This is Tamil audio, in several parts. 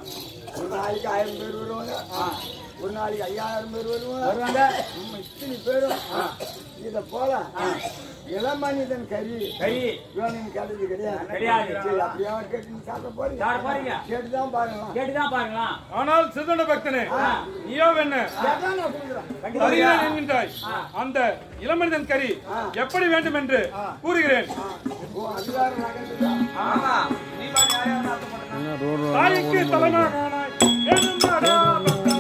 ஒரு நாளைக்கு ஆயிரம் பேர் வருவாங்க ஒரு நாளைக்கு ஐயாயிரம் பேர் வருவாங்க வருவாங்க நம்ம இத்தனை பேரும் இத போல இளமனிதன் கறி கறி வேணும்னு கேட்டது கிடையாது கிடையாது. சரி, அப்படியே கேட்டு நீ சாப்பிட போறீங்க சாப்பிட போறீங்க. கேட்டுதான் பாருங்களா கேட்டுதான் பாருங்களா ஆனால் சிறுதொண்ட பக்தனே நீயோ என்ன கேட்டா நான் சொல்றேன் சரிதான் என்கின்றாய் அந்த இளமனிதன் கறி எப்படி வேண்டும் என்று கூறுகிறேன் ஓ அதிகாரம் நகர்ந்துட்டா ஆமா நீ பாரு யார் யார் அர்த்தம் பண்ணுறாங்க தாய்க்கு தலைமாகானாய் வேணுமாடா பக்தா.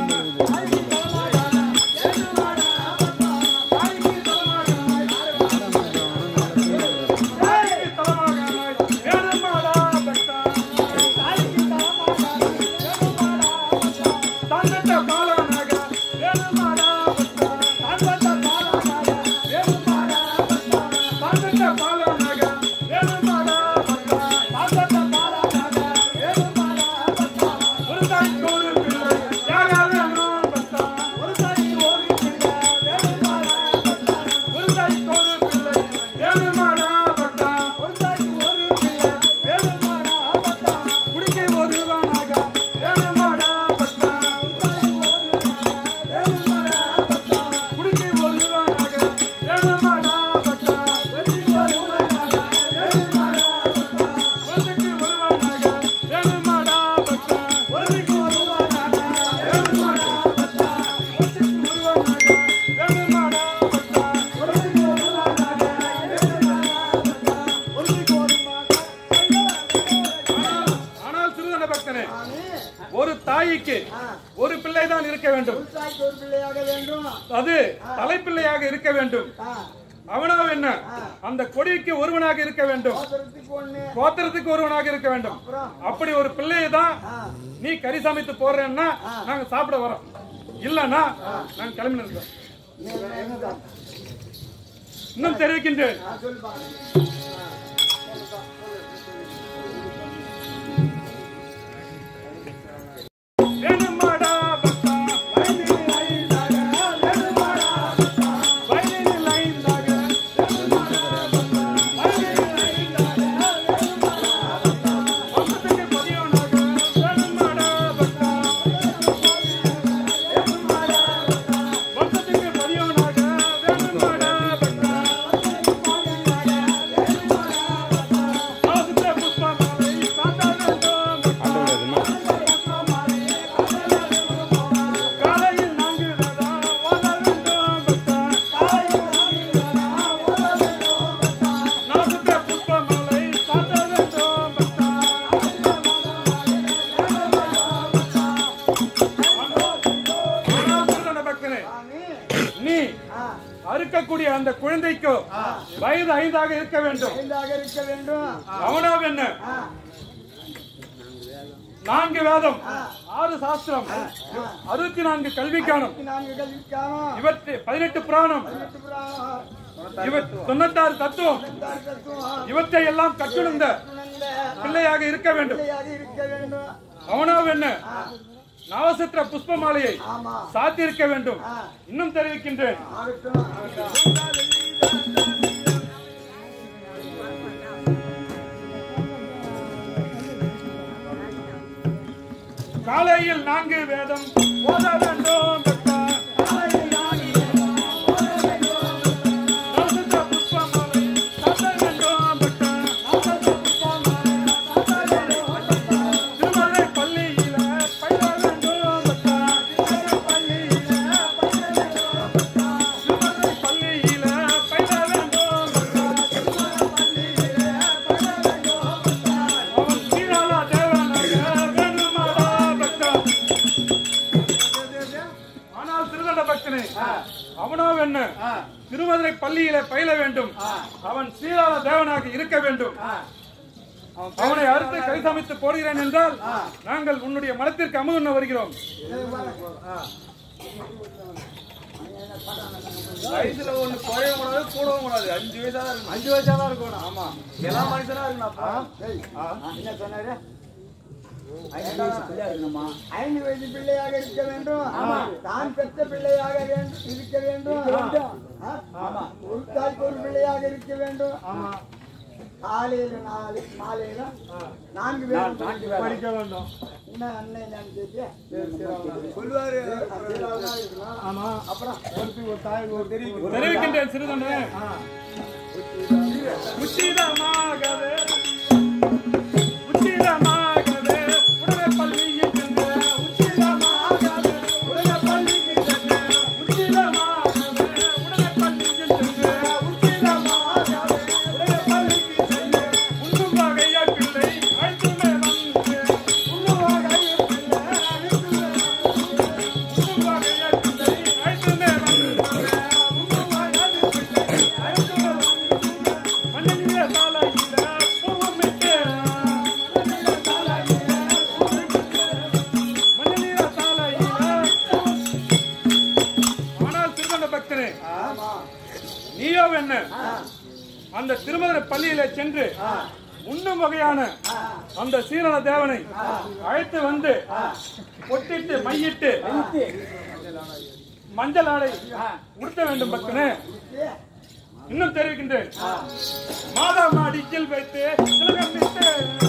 தாய்க்கு தலைமாகானாய் வேணுமாடா பக்தா. தந்தட்ட பாலனாக வேணுமாடா பக்தா. தந்தட்ட பாலனாக வேணுமாடா பக்தா. தந்தட்ட பாலனாக வேணுமாடா பக்தா. தந்தட்ட பாலனாக வேணுமாடா பக்தா. ஒரு தாய்க்கு ஒரு பிள்ளை யாராவது நான் பக்தா. ஒரு தாய்க்கு ஒரு பிள்ளை வேணுமாடா பக்தா. ஒரு தாய்க்கு ஒரு பிள்ளை வேணுமாடா பக்தா. ஒரு தாய்க்கு ஒரு பிள்ளை வேணுமாடா பக்தா. குடிக்கை ஒருவனாக வேணுமாடா பக்தா. குடிக்கை ஒருவனாக வேணுமாடா பக்தா. வெற்றிக்கு ஒருவனாக வேணுமாடா பக்தா. வெற்றிக்கு ஒருவனாக வேணுமாடா பக்தா. வெற்றிக்கு ஒருவனாக வேணுமாடா பக்தா. வெற்றிக்கு ஒருவனாக வேணுமாடா பக்தா. வெற்றிக்கு ஒருவனாக வேணுமாடா பக்தா. ஆனால் ஆனால் சிறுதன பக்தனே ஒரு தாய்க்கு ஒரு பிள்ளை தான் இருக்க வேண்டும் தாய்க்கு ஒரு பிள்ளையாக வேண்டும் அது தலைப்பிள்ளையாக இருக்க வேண்டும் ஆ, அவனா என்ன அந்த கொடிக்கு ஒருவனாக இருக்க வேண்டும் கோத்திரத்துக்கு ஒண்ணு கோத்திரத்துக்கு ஒருவனாக இருக்க வேண்டும் அப்படி ஒரு பிள்ளையை தான் நீ கறி சமைத்து போடுறேன்னா நாங்க சாப்பிட வரோம் இல்லன்னா நாங்க கிளம்பி இருக்கோம் நீ என்னதான்? இன்னும் தெரிவிக்கின்றேன் ஆ, சொல்லுப்பா வேணுமாடா பக்தா, வயலில் ஐந்தாக, வேணுமாடா பக்தா, வயலில் ஐந்தாக, வேணுமாடா பக்தா, வயலில் ஐந்தாக, வேணுமாடா பக்தா, வம்சத்துக்கு பதியோனாக, வேணுமாடா பக்தா, வம்சத்துக்கு பதியோனாக, வேணுமாடா பக்தா, ஆசித்த புஷ்பமாலை சாத்த வேண்டும் காலையில் நான்கு வேதா ஓத வேண்டும் பக்தா. நாசுத்த புஷ்பமாலை சாத்த வேண்டும் பக்தா. ஆனால் குருதன பக்தனே, நீ அறுக்கக்கூடிய அந்த குழந்தைக்கு வயது ஐந்தாக இருக்க வேண்டும் ஐந்தாக இருக்க வேண்டும் அவனோ என்ன நான்கு வேதம் ஆறு சாஸ்திரம் அறுபத்தி நான்கு கல்விக்கானம் நான்கு கல்விக்கானோம் இவற்றை பதினெட்டு புராணம் இவ தொண்ணூத்தாறு தத்துவம் இவற்றை எல்லாம் கற்றுணர்ந்த பிள்ளையாக இருக்க வேண்டும் பிள்ளையாக இருக்க வேண்டும் அவனோ என்ன நவசத்திர புஷ்ப மாலையை ஆமா சாத்தி இருக்க வேண்டும் இன்னும் தெரிவிக்கின்றேன் ஆகட்டும் காலையில் நான்கு வேதம் ஓத வேண்டும் பக்தா. நவசத்திர புஷ்ப மாலை சாத்த வேண்டும் பக்தா. திருமலை பள்ளியில பயில வேண்டும் பக்தா. திருமலை பள்ளியில பயில வேண்டும் பக்தா. அவன் சீராள தேவனாக வேண்டுமாடா பக்தா. ஆனால் திருதண்ட பக்தனே அவனோ என்ன திருமதுரை பள்ளியில பயில வேண்டும் அவன் சீராள தேவனாக இருக்க வேண்டும் அவனை அறுத்து கை சமைத்து போடுகிறேன் என்றால் நாங்கள் உன்னுடைய மனத்திற்கு அமுகுண்ண வருகிறோம் வயசுல ஒண்ணு குறைய கூடாது கூடவும் கூடாது அஞ்சு வயசா தான் இருக்கணும் அஞ்சு வயசா தான் இருக்கணும் ஆமா எல்லா மனுஷனா இருக்கணும்ப்பா சரி. என்ன சொன்னாரு ஐந்து வயசு பிள்ளையா இருக்கணுமா ஐந்து வயது பிள்ளையாக இருக்க வேண்டும் தான் பெற்ற பிள்ளையாக வேண்டும் இருக்க வேண்டும் ஆ? ஒரு தாய்க்கு ஒரு பிள்ளையாக இருக்க வேண்டும் காலையில நாலு மாலையில நான்கு பேர் படிக்க வேண்டும் என்ன அண்ணன் என்னன்னு கேட்டு சரி சரி அவ்வளவுதான். சொல்லுவாரு சீராவதா இருக்கலாம். ஆமா அப்புறம் ஒருத்தி ஒரு தாய் ஒரு தெரிவிக்கும் தெரிவிக்கின்றேன் சிறுதொண்டு உச்சிதமாகவே உச்சிதமாகவே உடனே பள்ளியில் சென்று உச்சிதமாகவே உடனே பள்ளியில் சென்று உச்சிதமாகவே உடனே பள்ளியில் சென்று உச்சிதமாகவே உடனே பள்ளியில் சென்று உண்ணும் வகைய பிள்ளை அழைத்துமே வந்து உண்ணும் வகைய பிள்ளை அழைத்துமே வந்து உண்ணும் வகைய பிள்ளை அழைத்துமே வந்து உண்ணும் வகைய பிள்ளை அழைத்துமே வந்து மண்ணிலே சாலையில பூமிக்கு மண்ணிலே சாலையில பூமிக்கு மண்ணிலே சாலையில ஆனால் திருமண பக்தனே ஆமா நீயோ என்ன அந்த திருமண பள்ளியில சென்று உண்ணும் வகையான அந்த சீரண தேவனை அழைத்து வந்து பொட்டிட்டு மையிட்டு மஞ்சள் ஆடை உடுத்த வேண்டும் பக்தனே இன்னும் தெரிவிக்கின்றேன் மாதா மாடிக்கில் வைத்து திலகமிட்டு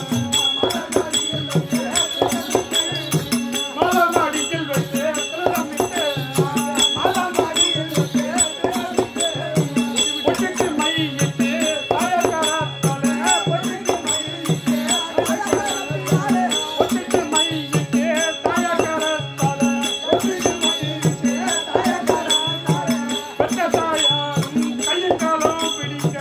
மாதா மாடிக்கில் வைத்து திலகமிட்டு மாதா மாடிக்கில் வைத்து திலகமிட்டு பொட்டிட்டு மையிட்டு தாயக்காரத்தாலே பொட்டிட்டு மையிட்டு தாயக்காரத்தாலே பொட்டிட்டு மையிட்டு தாயக்காரத்தாலே பொட்டிட்டு மையிட்டு தாயக்காரத்தாலே பெற்ற தாயாரும் கையும் காலும் பிடிக்க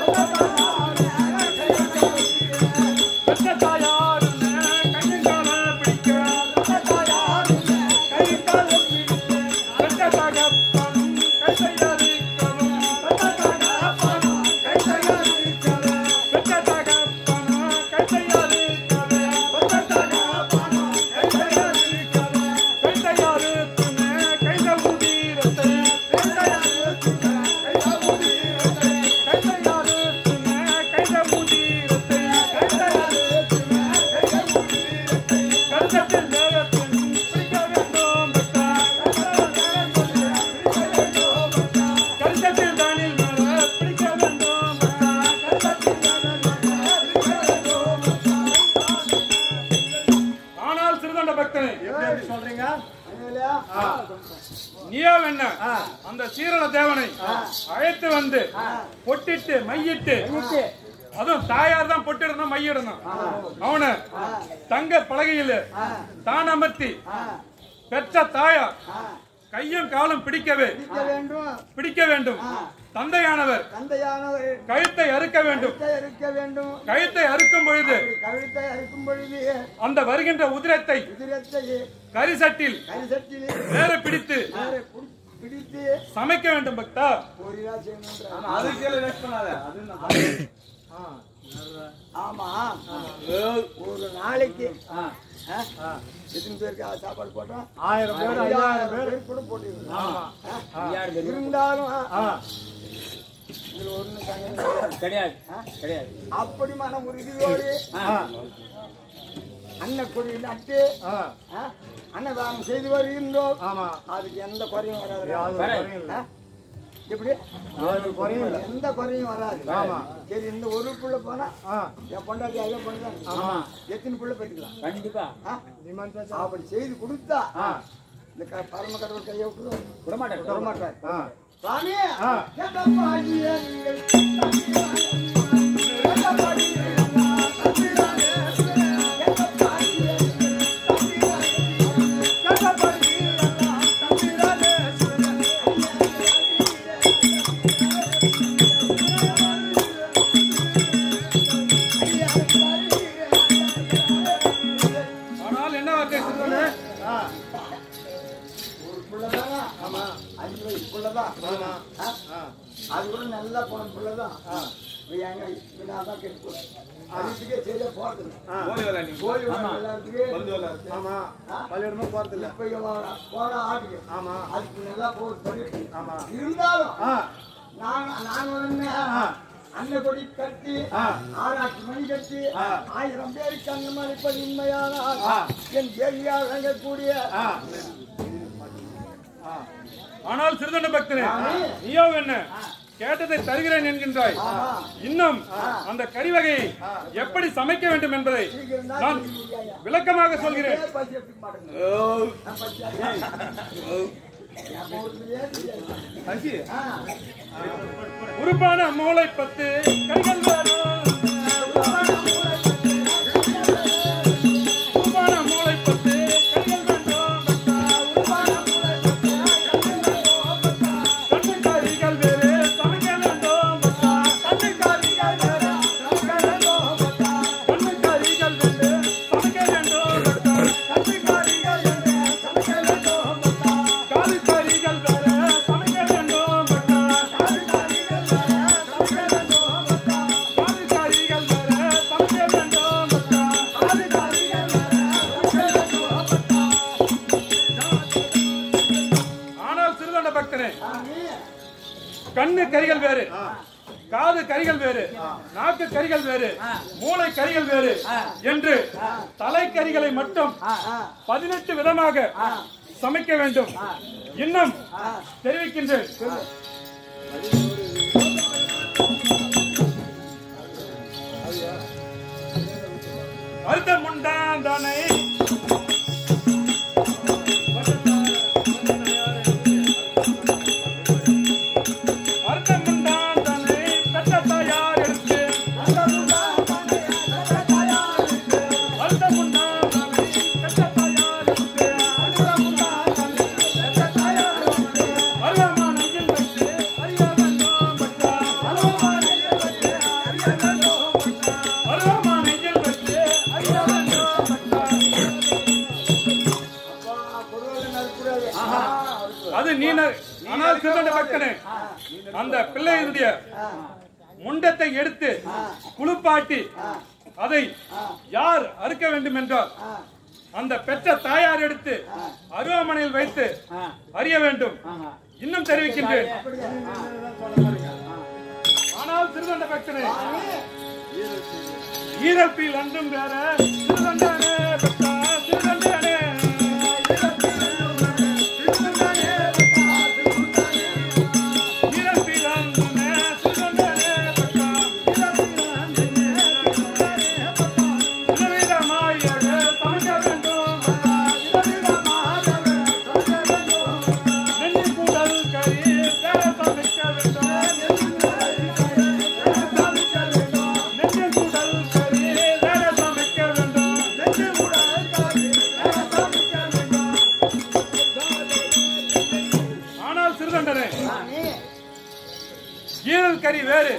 பெற்ற தாயாரும் கையும் காலும் பிடிக்க பெற்ற தாயாரும் கையும் காலும் பிடிக்க பெற்ற தகப்பனும் கை செய்யறிக்கணும் பெற்ற தகப்பனும் கை செய்யறிக்கணும் பெற்ற தகப்பனும் கை செய்யறிக்கணும் பெற்ற தகப்பனும் கை செய்யறிக்கணும் கை செய்யறித்துமே கைத உதீரத்தை கை செய்யறித்துமே கைத உதீரத்தை கை செய்யறித்துமே கைத உதீரத்தை கை செய்யறித்துமே கைத உதீரத்தை கருத்தத்தில் நேரத்தில் பிடிக்க வேண்டும் பக்தா கருத்தத்தில் தானில் மேல பிடிக்க வேண்டும் பக்தா கருத்தத்தில் தானில் மேல பிடிக்க வேண்டும் ஆனால் சிறுதண்ட பக்தனை எப்படி சொல்றீங்க இல்லையா? நீயோ என்ன அந்த சீரண தேவனை அழைத்து வந்து பொட்டிட்டு மையிட்டு அதுவும் தாயார் தான் பொட்டிடணும் மையிடணும் அவனை தங்க பலகையில தான் அமர்த்தி பெற்ற தாயார் கையும் காலும் பிடிக்கவே பிடிக்க வேண்டும் பிடிக்க வேண்டும் தந்தையானவர் தந்தையானவர் கழுத்தை அறுக்க வேண்டும் கழுத்தை இருக்க வேண்டும் கழுத்தை அறுக்கும் பொழுது கழுத்தை அறுக்கும் பொழுது அந்த வருகின்ற உதிரத்தை உதிரத்தை கரிசட்டில் கரிசட்டில் வேற பிடித்து வேற புடி- பிடித்து சமைக்க வேண்டும் பக்தா பொரியலா செய்யணும் அதுக்கெல்லாம் வேஸ்ட் பண்ணாத அது ஆமா ஒரு நாளைக்கு ஆ? எத்தனை பேருக்கு ஆ, சாப்பாடு போட்டோம் ஆயிரம் பேர் ஐயாயிரம் பேர் பேர் கூட போட்டு ஆமா இருந்தாலும் ஆ இதுல ஒண்ணு சங்கடம் கிடையாது ஆ? கிடையாது அப்படி மன உறுதியோடு ஆ அன்ன கொடி நட்டு ஆ ஆ? அன்னதானம் செய்து வருகின்றோம் ஆமா அதுக்கு எந்த குறையும் வராது யாரும் குறையும் இல்லை. ஆ? எப்படி யாரும் குறையும் இல்லை. எந்த குறையும் வராது ஆமா. சரி இந்த ஒரு புள்ள போனா ஆ என் பொண்டாட்டி ஐயா பொண்ணு ஆமா எத்தனை புள்ள பெற்றுக்கலாம் கண்டிப்பா ஆ? டிமாண்ட் பேச அப்படி செய்து கொடுத்தா ஆ இந்த க- பரம கடவுள் கையை விட்டுருவோம் விட மாட்டேன் விட மாட்டார் ஆ சாமி ஆ. எதப்பாடியே நீங்கள் தம்பிரானே, எதப்பாடியே நான் தம்பிரானே, எதப்பாடியே நீங்கள் தம்பிரானே, எதப்பாடியே நான் தம்பிரானே, ஐயா, ஆனால் என்ன வார்த்தை சொல்லுங்க ஆ ஒரு புள்ளதானா? அஞ்சு வயசு புள்ளதான். ஆமா. ஆ? ஆ அது கூட நல்லா போன புள்ளதான். இவன் எங்க இவனாதான் கெட்டு போச்சு. அதுக்கே சரியா போறதில்ல. ஆ போய் வரல நீ போய் வர எல்லாத்துக்கு வந்து வரல ஆமா பள்ளியிடமும் போறதில்ல இப்ப இவன் போன ஆட்டுக்கு. ஆமா அதுக்கு நல்லா போகுது சொல்லி. ஆமா இருந்தாலும் ஆ நான் நான் வந்து அன்ன கொடி கட்டி ஆ. ஆறாட்டு மணி கட்டி ஆ. ஆயிரம் பேருக்கு அன்னம் அளிப்பது உண்மையானால் ஆ. என் தேவியா வழங்கக்கூடிய ஆ ஆ ஆனால் சிறுதண்ட பக்தனே சாமி. நீயோ என்ன கேட்டதை தருகிறேன் என்கின்றாய் இன்னும் அந்த கறி வகையை எப்படி சமைக்க வேண்டும் என்பதை நான் விளக்கமாக சொல்கிறேன் ஏன் பசி எடுத்துக்க மாட்டேங்குது? நான் பசியா இருக்கேன். நம்ம வீட்டுலயே தெரியாது. ஆ. உறுப்பான மூளை பத்து கறிகள் வரும் உறுப்பான மூளை பத்து கறிகள் வேண்டும் கண்ணு கறிகள் வேறு சமைக்க வேண்டும் கண்ணு கறிகள் வேறு சமைக்க வேண்டும் கண்ணு கறிகள் வேறு சமைக்க வேண்டும் கண்ணு கறிகள் வேறு சமைக்க வேண்டும் காலு கறிகள் வேறு சமைக்க வேண்டும் காலு கறிகள் வேறு சமைக்க வேண்டும் காலு கறிகள் வேறு சமைக்க வேண்டும் காலு கறிகள் வேறு சமைக்க வேண்டும் ஆனால் சிறுதண்ட பக்தனே கண்ணு கரிகள் வேறு காது கரிகள் வேறு நாக்கு கரிகள் வேறு மூளை கரிகள் வேறு என்று தலைக்கரிகளை மட்டும் பதினெட்டு விதமாக சமைக்க வேண்டும் இன்னும் தெரிவிக்கின்றேன் அர்த்தம் உண்டான் தானே அர்த்தம் உண்டான் தானே பெற்ற தாயார் எடுத்து அர்த்தம் உண்டான் தானே பெற்ற தாயார் எடுத்து அர்த்தம் உண்டான் தானே பெற்ற தாயார் எடுத்து அர்த்தம் உண்டான் தானே பெற்ற தாயார் எடுத்து அருவமான நெஞ்சில் வைத்து அறிய வேண்டும் பட்டா அருவமான நெஞ்சில் வைத்து அறிய வேண்டும் பட்டா அருவமான நெஞ்சில் வைத்து அறிய வேண்டும் பட்டா அப்பா, பொருளாதாரம் நடக்கக்கூடாது. ஆ, அவருக்கு. அது நீ ந- ஆனால் சிறந்த பக்தனே அந்த பிள்ளையினுடைய முண்டத்தை எடுத்து குளிப்பாட்டி அதை யார் அறுக்க வேண்டும் என்றால் அந்த பெற்ற தாயார் எடுத்து அருவாமனையில் வைத்து அறிய வேண்டும் இன்னும் தெரிவிக்கின்றேன் ஆனால் சிறுதண்ட பக்தனே ஈரப்பில் அன்றும் வேற சிறுதண்டனே பெற்றா சிறுதண்டனே ஈரப்பில் அன்றுமே சிறுதண்டனே பெற்றா விதவிதமாயக சமைக்க வேண்டும் விதவிதமாயக சமைக்க வேண்டும் நெஞ்சு கூடல் கறி வேற சமைக்க வேண்டும் நெஞ்சு கூடல் கறி வேற சமைக்க வேண்டும் நெஞ்சு கூடல் கறி வேற சமைக்க வேண்டும் ஆனால் சிறுதண்டனே ஈரல் கறி வேறு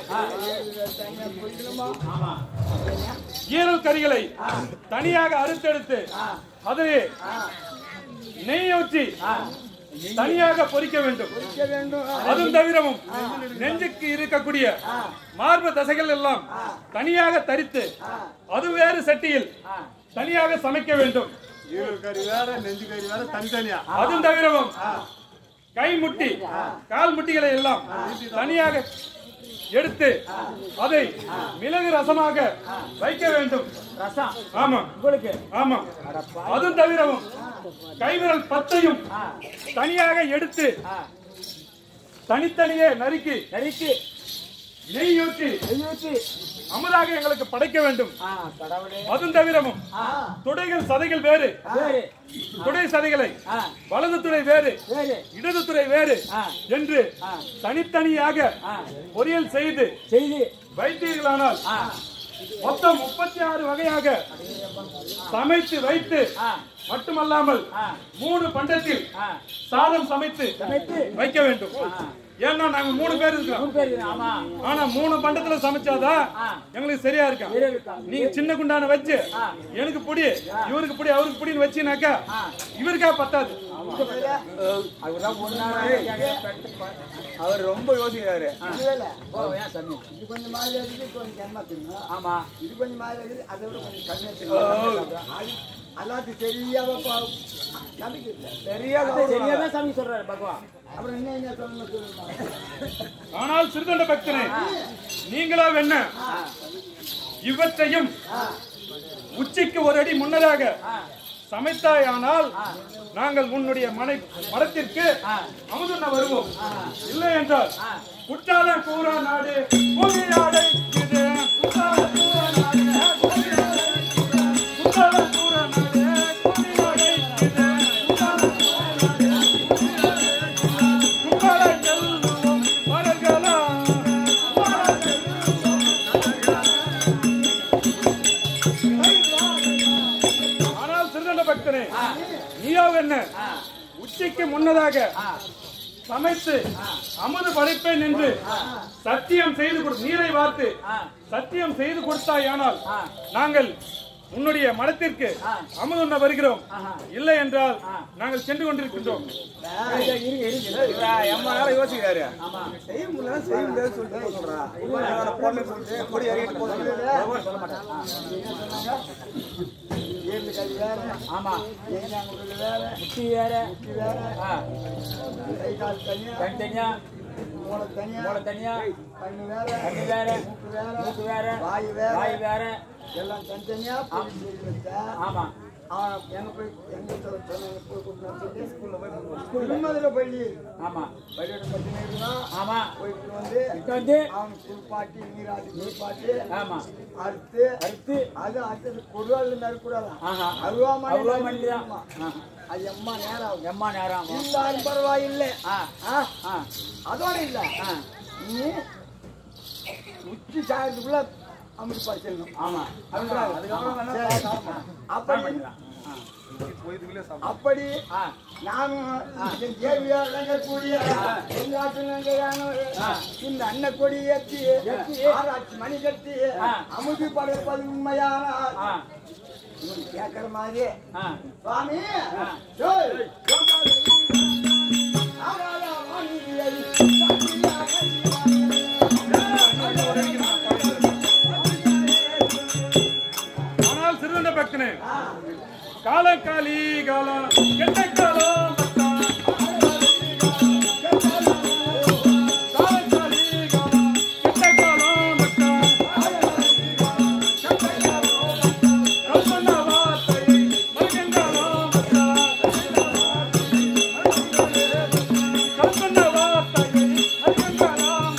ஈரல் கறிகளை தனியாக அறுத்தெடுத்து அதை நெய் ஊற்றி தனியாக பொரிக்க வேண்டும் அதுவும் தவிரவும் நெஞ்சுக்கு இருக்கக்கூடிய மார்பு தசைகள் எல்லாம் தனியாக தரித்து அது வேறு சட்டியில் தனியாக சமைக்க வேண்டும் ஈரல் கறி வேற நெஞ்சு கறி வேற தனித்தனியா அதுவும் தவிரவும் கை முட்டி கால் முட்டிகளை எல்லாம் தனியாக எடுத்து அதை மிளகு ரசமாக வைக்க வேண்டும் ரசம் ஆமா உங்களுக்கு ஆமா அதுவும் தவிரவும் கைவிரல் பத்தையும் தனியாக எடுத்து தனித்தனியே நறுக்கி நரிக்கு நெய் ஊற்றி நெய்யூற்றி அமுதாக எங்களுக்கு படைக்க வேண்டும் ஆ கடவுளே அதுவும் தவிரவும் ஆ துடைகள் சதைகள் வேறு வேறு துடை சதைகளை ஆ வலது துறை வேறு வேறு இடது துறை வேறு ஆ. என்று ஆ. தனித்தனியாக ஆ பொரியல் செய்து செய்தி வைத்தீர்களானால் ஆ மொத்தம் முப்பத்தி ஆறு வகையாக சமைத்து வைத்து ஆ மட்டுமல்லாமல் ஆ மூணு பண்டத்தில் ஆ சாதம் சமைத்து சமைத்து வைக்க வேண்டும் ஏன்னா நாங்க மூணு பேர் இருக்கோம் மூணு பேர் இருக்கு. ஆமா ஆனா மூணு பண்டத்துல சமைச்சாதான் ஆ. எங்களுக்கு சரியா இருக்கும் சரியா இருக்கும். நீங்க சின்ன குண்டான வச்சு ஆ. எனக்கு புடி இவருக்கு புடி அவருக்கு புடின்னு வச்சுனாக்கா ஆ. இவருக்கா பத்தாது அவர்தான் ஒன்னாவே அவர் ரொம்ப யோசிக்கிறாரு இல்ல ஓ ஏன் சாமி இது கொஞ்சம் மாதிரி இருக்குது இது கொஞ்சம் ஏமாத்துங்க ஆமா இது கொஞ்சம் மாதிரி இருக்குது அதை விட கொஞ்சம் கம்மியாக எல்லாத்தையும் தெரியாம பா- நம்பிக்கை இல்லை தெரியாத அது சரியாதான் சாமி சொல்றாரு பகவான் அப்புறம் என்ன என்ன சொல்லணும் சொல்லுங்க ஆனால் சிறுதண்ட பக்தனே நீங்களா என்ன இவற்றையும் உச்சிக்கு ஒரு அடி முன்னதாக சமைத்தாயானால் நாங்கள் உன்னுடைய மனை மரத்திற்கு அமுதுண்ண வருவோம் இல்லை என்றால் குற்றால கூற நாடு பூமியாடை இது குற்றால கூற நாடு பூமியாடை இது. குற்றால கூற நாடு பூமியாடை இது. குற்றால கூற நாடு பூமியாடை இது. குற்றால செல்வம் மலர்களாம். குற்றால செல்வம் ஆனால் திருநண்ட பக்தனே நீயோ என்ன உச்சிக்கு முன்னதாக சமைத்து அமுது படைப்பேன் என்று சத்தியம் செய்து கொடு நீரை வார்த்து சத்தியம் செய்து கொடுத்தாயானால் நாங்கள் உன்னுடைய மனத்திற்கு அமுது உண்ண வருகிறோம் இல்லை என்றால் நாங்கள் சென்று கொண்டிருக்கின்றோம் எம்மா நேரம் யோசிக்கிறாரு செய்ய முடியல செய்ய முடியாது சொல்லிட்டு சொல்றா இவன் பொண்ணு சொல்லிட்டு கொடி அறிவிட்டு போக ஏழு கை வேற ஆமா ஏஞ்சாங்குள்ள வேற முட்டி வேற முட்டி வேற ஆ, கை கால் தனியா கண் தனியா மூளை தனியா மூளை தனியா கண்ணு வேற கண்ணு வேற மூக்கு வேற மூக்கு வேற வாய் வேற வாய் வேற எல்லாம் தனித்தனியா பிரிச்சு பிரிச்சு வச்சா ஆமா அவன் எங்க போய் எங்க சொல்ல சொன்னாங்க போய் கூட்டிட்டு சொல்லி ஸ்கூல்ல போய் ஸ்கூல் நிம்மதியில பள்ளி ஆமா பள்ளியோட பத்து நேரம் ஆமா போயிட்டு வந்து இங்க வந்து அவனுக்கு குளிப்பாட்டி நீராட்டி குளிப்பாட்டி ஆமா அறுத்து அடுத்து அது அடுத்தது கொடுவாள் நறுக்கூடாதான் ஆஹா அருவாமணி அவ்வளோ மணி தான் ஆமா. ஆஹா. அது எம்மா நேரம் ஆகும் எம்மா நேரம் ஆகும் இருந்தாலும் பரவாயில்லை ஆ ஆ, ஆ அதோட இல்ல ஆ நீ உச்சி சாயத்துக்குள்ள அமிர்த பறிச்சிடணும் ஆமா அதுதான். அதுக்கப்புறம் வேணா சரி. சாப்பிடலாம். அப்படி பண்ணிக்கலாம். அப்படி ஆ நானும் என் தேவியா விளங்கக்கூடிய எங்காட்டு இந்த அன்ன கொடி ஏற்றி ஆராய்ச்சி மணி கட்டி ஆ. அமுதி படைப்பது உண்மையானால் ஆ இவன் கேட்கிற மாதிரி ஆ சுவாமி ஆ. ஏய், ஆராயா வாணியை, சாட்சியா ஆனால் சிறுவண்ட பக்தனே காலக்காலி காலம் கெட்ட காலம் பக்தா. காலக்காலி காலம் கெட்ட காலம் பக்தா. கல்பனா வார்த்தை மறுகங்காலம் பக்தா. கல்பனா வார்த்தை மறுகங்காலம்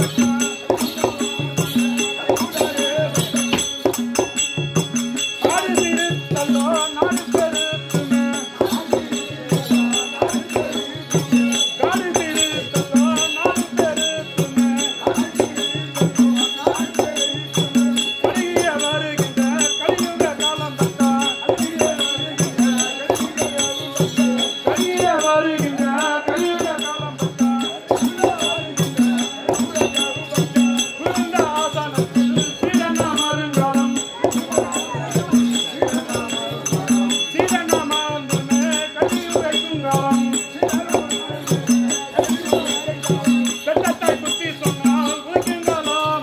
நாடு திருத்தல்லோ நாடு பெருத்துமே நாடு திருத்தல்லோ நாடு பெருத்துமே கலிய வருகின்ற கலியுக காலம் தந்தா கலிய வருகின்ற கலியுக காலம் தந்தா குருந்த ஆசனத்தில் சீரன மருங்காலம் சீரனமாந்துமே கலியுகைக்குங்காலம் பெற்றத்தாய் புத்தி சொன்னால் உலகெங்காலம்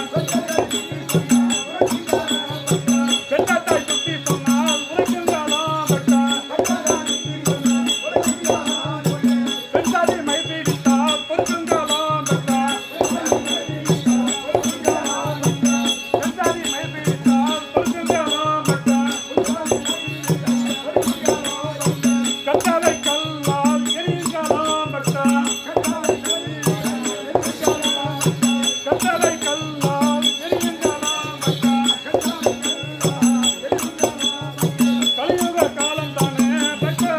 பெற்றத்தாய் புத்தி சொன்னால் உலகெங்காலம் பெற்றாதி மை பீடித்தால் பொறுக்குங்காலம் பெற்றாதி மை பீடித்தால் பொறுக்குங்காலம் கத்தாலை கல்லால் எரியுங்காலம் பக்தா கத்தாலை கல்லால் எரியுங்காலம் பக்தா கலியுக காலம் தானே பக்தா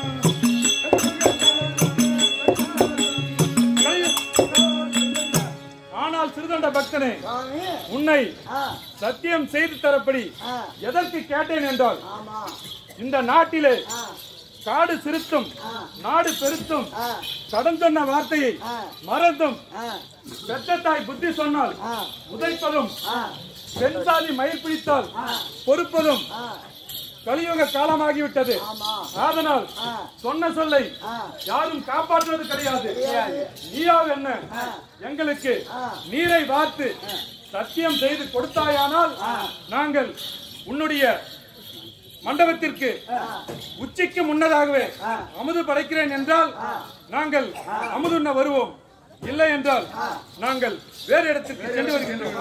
கலியு- ஆனால் சிறுதண்ட பக்தனே சுவாமி உன்னை ஆ சத்தியம் செய்து தரப்படி ஆ எதற்கு கேட்டேன் என்றால் ஆமா இந்த நாட்டிலே ஆ காடு சிறுத்தும் ஆ நாடு பெருத்தும் ஆ கடன் சொன்ன வார்த்தையை ஆ மறந்தும் ஆ பெற்ற தாய் புத்தி சொன்னால் ஆ உதைப்பதும் ஆ பெண் சாதி மயிர் பிடித்தால் பொறுப்பதும் ஆ கலியுக காலமாகிவிட்டது ஆமா அதனால் ஆ சொன்ன சொல்லை ஆ யாரும் காப்பாற்றுவது கிடையாது கிடையாது. நீயா என்ன எங்களுக்கு ஆ. நீரை வார்த்து சத்தியம் செய்து கொடுத்தாயானால் நாங்கள் உன்னுடைய மண்டபத்திற்கு உச்சிக்கு முன்னதாகவே அமுது படைக்கிறேன் என்றால் நாங்கள் அமுதுண்ண வருவோம் இல்லை என்றால் நாங்கள் வேறு இடத்துக்கு சென்று வருகின்றோம்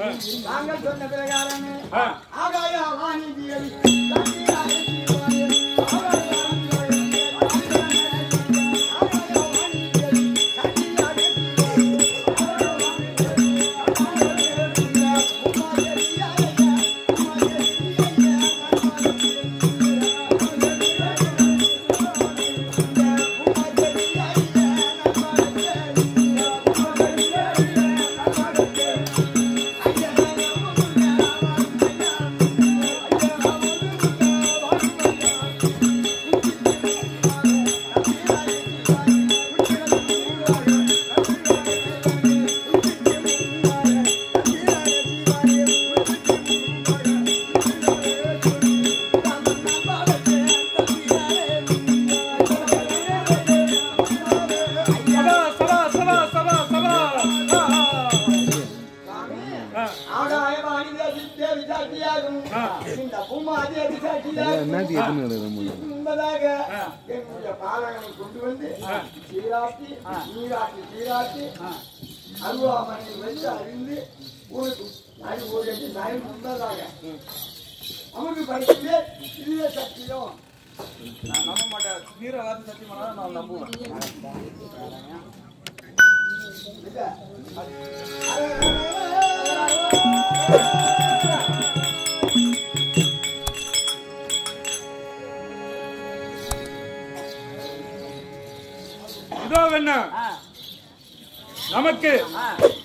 நாங்கள் சொன்ன பிரகாரமே ஆ. ஆகாய வாணிஜியை சாட்சியாக என்பதாக என்னுடைய பாலகனை கொண்டு வந்து சீராட்டி நீராட்டி சீராட்டி அருவாமனை வச்சு அறிந்து உனக்கு அது ஒரு எட்டு நாய் முன்பதாக அவனுக்கு படிக்கவே இதுவே சத்தியம் நான் நம்ப மாட்டேன் வீரவாதி சத்தியம் பண்ணாதான் நான் நம்புவேன் இல்ல? இதோ என்ன ஆ, நமக்கு ஆ.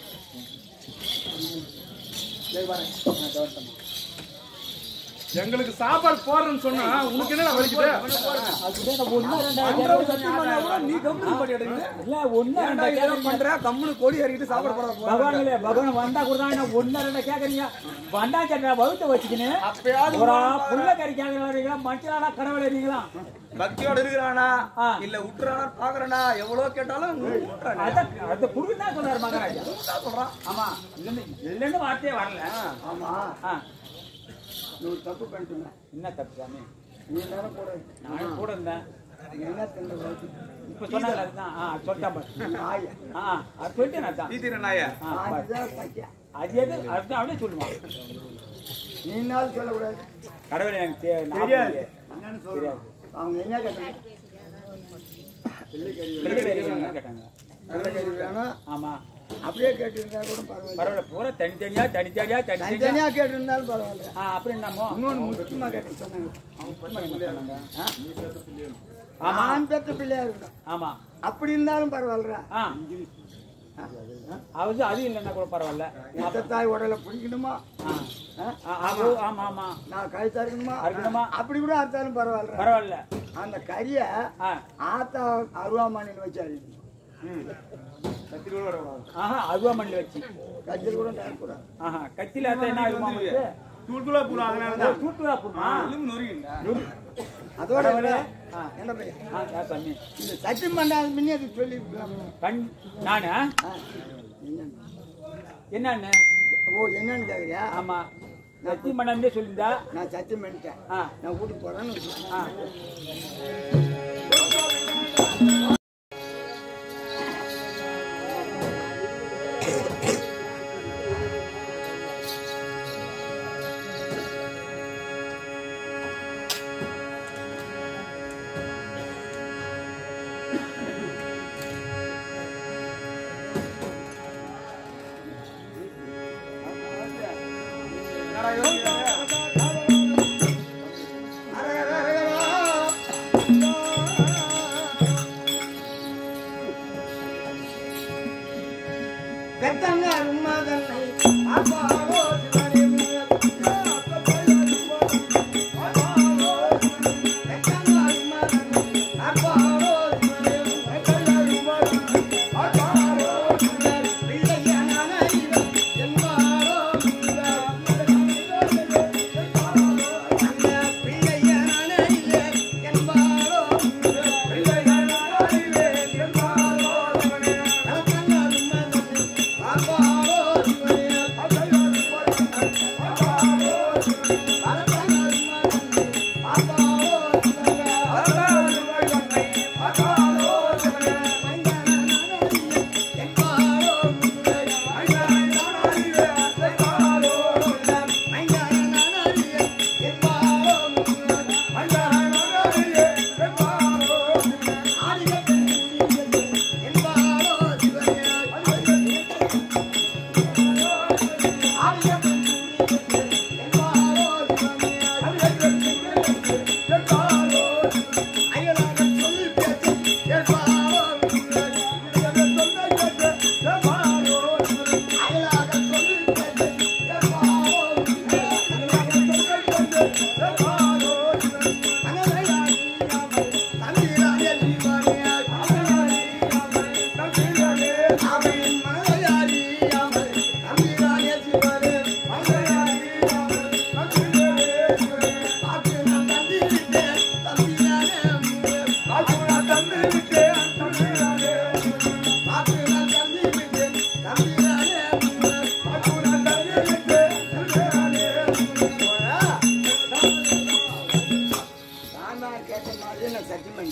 சரி பாருங்க நான் கவனித்தேன். எங்களுக்கு சாப்பாடு போடுறேன்னு சொன்னா உனக்கு என்ன வலிக்குது அதுதான் நான் ஒண்ணா ரெண்டா பண்றவன் சத்தியம் பண்ணா கூட நீ கம்முனு பண்ணி எடுக்கிறீங்க இல்ல ஒண்ணா ஏன்டா ரெண்டா ஏதோ பண்ற கம்முனு கோழி இறக்கிட்டு சாப்பாடு போட போற பகவான்களே பகவான் வந்தா கூட நான் ஒண்ணா ரெண்டா கேக்குறீங்க வந்தா கேட்டா வகுத்த வச்சுக்கின்னு அப்பயாவது ஒரு புள்ள கறி கேக்குறீங்களா மனுஷனாடா கடவுள் இருக்கீங்களா பக்தியோட இருக்கிறானா ஆ. இல்ல விட்டுறானா பாக்குறானா எவ்வளவு கேட்டாலும் விட்டுறானா அத அத குடுக்கதான் சொல்றாரு மகாராஜா சொல்றான் ஆமா இல்லன்னு இல்லன்னு வார்த்தையே வரல ஆமா ஆ, நீ ஒரு தப்பு பண்ணிட்டுங்க என்ன தப்பு சாமி நீ தானே கூட நானும் கூட இருந்தேன் நீ என்ன தின்னு வளர்த்து? இப்ப சொன்னாங்க அதுதான் ஆ சொல்லிட்டான் பாரு. நாய ஆ அது சொல்லிட்டேன் அதான் வீத்திர நாய ஆ, பாரு. அதுதான் சத்தியம் அது எது அதுதான் அப்படியே சொல்லுவான் நீ நாள் சொல்லக்கூடாது கடவுள் எனக்கு தெ- ஞாபகம் தெரியாது இல்லையே. என்னன்னு சொல்றாங்க அவங்க என்ன கேட்டாங்க வெள்ளிக்கறி பெரிய பெரிய வேணும்னு கேட்டாங்க வெள்ளைக்கறி வேணும் ஆமா அப்படியே கேட்டிருந்தா கூட பரவாயில்ல பரவாயில்ல பூரா தனித்தனியா தனித்தனியா தனித்தனியா தனித்தனியா கேட்டிருந்தாலும் பரவாயில்ல ஆ அப்படி என்னமோ இன்னொன்று முக்கியமா கேட்டு சொன்னாங்க ஆ? ஆமா ஆண் பெற்ற பிள்ளையா இருக்கணும் ஆமா அப்படி இருந்தாலும் பரவாயில்லடா ஆ அது அது இல்லைன்னா கூட பரவாயில்ல எத்த தாய் உடலை பிடிக்கணுமா ஆ. ஆ? ஆ, அது ஆமா ஆமா நான் கழுத்தா இருக்கணுமா அறுக்கணுமா? அப்படி கூட அறுத்தாலும் பரவாயில்ல பரவாயில்ல அந்த கறியை ஆ ஆத்தா அருவாமனையில் வச்சு அழிக்கணும் ஆஹா அதுவா மண்ணில் வச்சு கத்தியில் கூட நடக்கூடாது ஆஹா கத்தில அத்தை என்ன ஆகுமா உங்களுக்கு தூள்துளா பூரா அதனால தூட்டுவா போடுமா நொறுகிண்டா அதோட கடவுளே. ஆ, என்ன பையன் ஆ ஆ, சாமி இந்த சத்தியம் பண்ணாத முன்னே அது சொல்லி கண் நானா என்னன்னு ஓ என்னன்னு கேக்குறியா ஆமா சத்தியம் பண்ணாமே சொல்லியிருந்தா நான் சத்தியம் பண்ணிட்டேன் ஆ நான் வீட்டுக்கு போறேன்னு வச்சுக்கோ. ஆ பெத்தங்க அருமாதன்னை அப்பாவோ சிவனே பெத்தங்க அருமாதன்னை அப்பாவோ சிவனே பிள்ளையனான இவன் என்பாரோ அந்த பிள்ளையனான இவன் என்பாரோ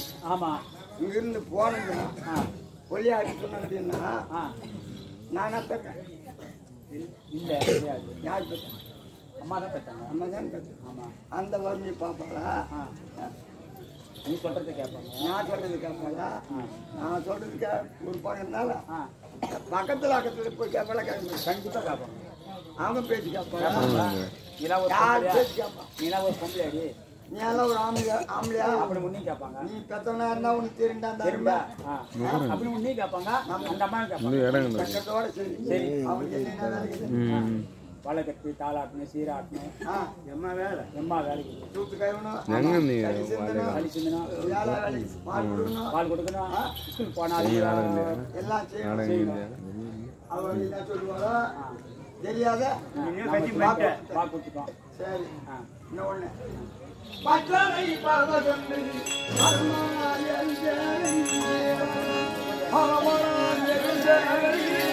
ஆமா இங்கிருந்து போனீங்கன்னா ஆ கொல்லியாடி சொன்னீங்கன்னா ஆ நானா பெற்றேன் இல்ல கிடையாது யார் பெற்றேன் அம்மா தான் பெற்றாங்க நம்ம தான் பெற்றேன் ஆமா அந்த வறுமையை பார்ப்பாளா ஆ நீ சொல்றதை கேட்பாங்க நான் சொல்றது கேட்பாளா ஆ நான் சொல்றது கே ஒரு பக்கம்னால ஆ பக்கத்துல பக்கத்துல போய் கேட்பாளா கேட்க கண்டிப்பா கேட்பாங்க அவங்க பேச்சு கேட்பாளா கேட்பாங்களா? நீலாம் ஒரு யார் பொம்பளையா? பேச்சு கேட்பான் நீலாம் ஒரு பொம்பளை அடி நீ எல்லாம் ஒரு ஆம்பளையா ஆம்பளையா அப்படி உன்னையும் கேட்பாங்க நீ பெத்தவனா இருந்தா உனக்கு தெரியுண்டா தெரியுமா அந்த ஆ அப்படி உன்னையும் கேட்பாங்க அந்த அம்மா கேட்பாங்க பக்கத்தோட சரி சரி. அவனுக்கு என்னென்ன வேலை இருக்குது? வலை கட்டி தாளாட்டணும் சீராட்டணும் ஆ, எம்மா வேலை எம்மா வேலைக்கு தூக்கு கழுவணும், எங்க நீ கறி சிந்தணும், களி சிந்தணும் வேலை வேலைக்கு பால் கொடுக்கணும், பால் கொடுக்கணும் ஸ்கூல் போனாலும் எல்லாம் செய்யணும். நாடகம் இல்லையா அவர் என்ன சொல்லுவாரோ, தெரியாத வா கொடுத்துட்டோம் சரி ஆ இன்னும் ஒண்ணு பற்றலை பகவதொன்று அருமானாய் அறிந்தேன். அருமானாய் அறிந்தேன்.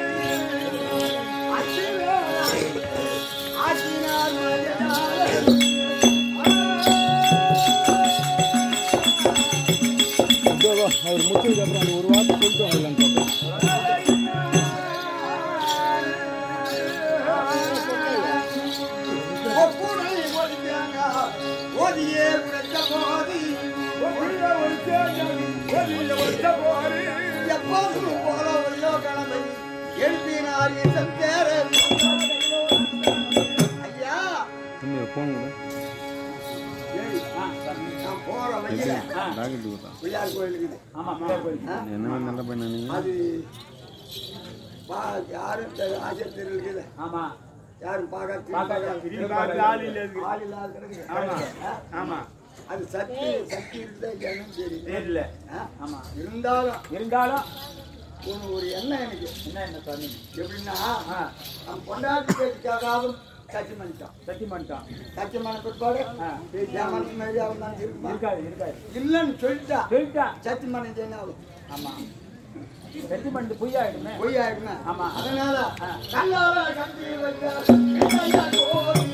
அச்சிவேலாய் ஆக்கினார் மகனாய். அவர் முத்துக்கு அப்புறம் அந்த ஒரு வார்த்தை சொல்லிட்டு வரலான்னு சொல்றேன் ஒப்புனை ஒழியாங்க, ஒதியே உரைத்த போது, எப்போதும் போல ஒளியோ கலவை, எழுப்பினார் என் தேரர். ஐயா, தம்பி போன் கூட ஆ சரி. நான் போற வழியில ஆ ராக்கெட் கொடுத்தா பிள்ளையார் கோயில் இருக்குது. ஆமா பிள்ளையார் கோயில் ஆ? என்ன மாதிரி நல்ல பையன் நீங்க அது பா- யாரும் தெ- ஆசிரியர் இருக்குது. ஆமா யாரும் பார்க்காத பார்க்காத. திரும்பி ஆள் இல்ல இருக்கு. ஆள் இல்லாத கிடக்கு. ஆமா. ஆ? ஆமா அது சக்தி சக்தி இருந்தா ஜனம் தெரியும் தெரியல ஆ? ஆமா இருந்தாலும் இருந்தாலும் ஒண்ணு ஒரு எண்ணம் எனக்கு என்ன என்ன சொன்னீங்க எப்படின்னா ஆ அவன் பொண்டாட்டி பேச்சுக்காக சச்சி பண்ணிட்டான் சத்தி பண்ணிட்டான் சச்சி பண்ண பிற்பாடு ஆ. என் மனசு மாதிரி அவன் தான் இருக்குமா இருக்காது இருக்காது இல்லைன்னு சொல்லிட்டா சொல்லிட்டா சச்சி பண்ணது என்ன ஆகும் ஆமா சத்தி பண்ணிட்டு பொய்யாயிடுமே பொய் ஆயிடுமே ஆமா. அதனால ஆ. கல்லால கட்டி வைக்க